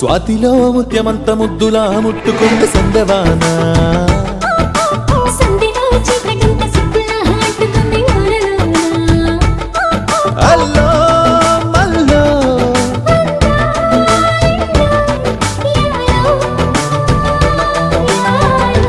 స్వాతిలో ముత్యమంత ముద్దులా ముట్టుకుంది సందవానా సంధిలో చీకటంత సిగ్గులా అంటుకుంది ఊరలోన. అల్లో మల్లో యాలో, యాలో.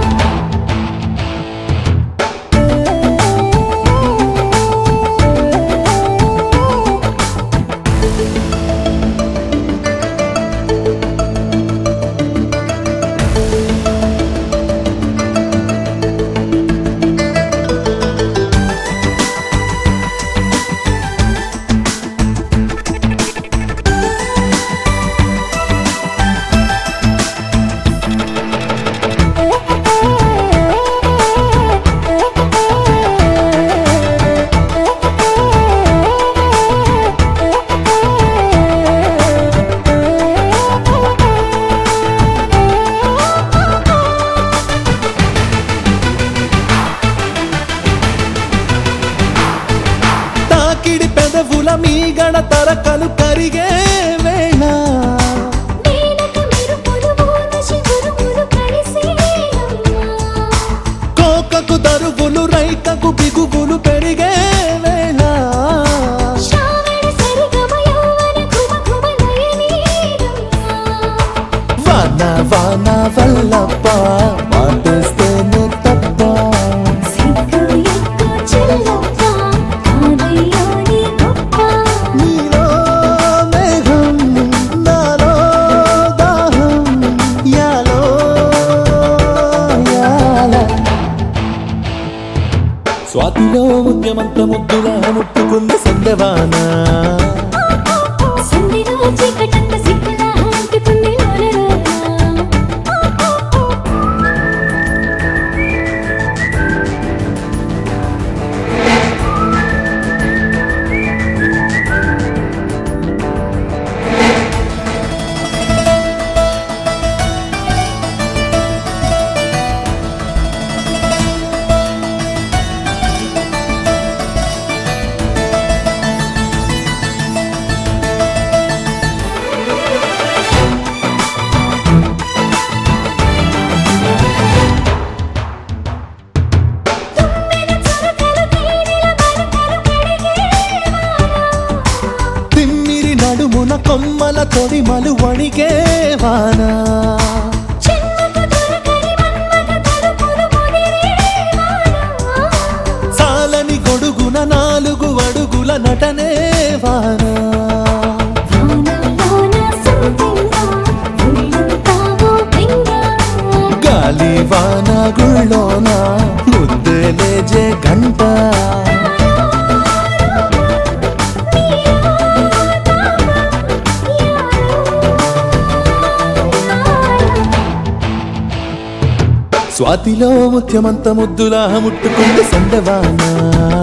తాకిడి పెదవుల మీ గణ తరకలు కరిగే వేళ మేనక మెరుపులు ఊర్వశి గురువులు కలిసేనమ్మా. కోకకు దరువులు రైకకు బిగువులు పెరిగే వేళ శ్రావణ సరిగమ యౌవన ఘుమ ఘుమ లయనీరమ్మా. వాన వాన వల్లప్ప మాటేస్తేనే తప్ప సిగ్గు ఎగ్గు చిల్లప్ప, కాదయ్యా నీ గొప్ప. నీలో మేఘం నాలో దాహం యాలో యాల స్వాతిలో ముద్యమంత ముద్దులా ముట్టుకుంది సందవానా సంధిలో చీకటంత సిగ్గులా అంటుకుంది ఊరలోన. తిమ్మిరి నడుమున కొమ్మల తొడిమలు వణికే వానా సాలని గొడుగున నాలుగు అడుగుల నటనే వానా గాలి వాన గుళ్ళోన ముద్దే లేజే గంట స్వాతిలో ముత్యమంత ముద్దులా ముట్టుకుంది సందవానా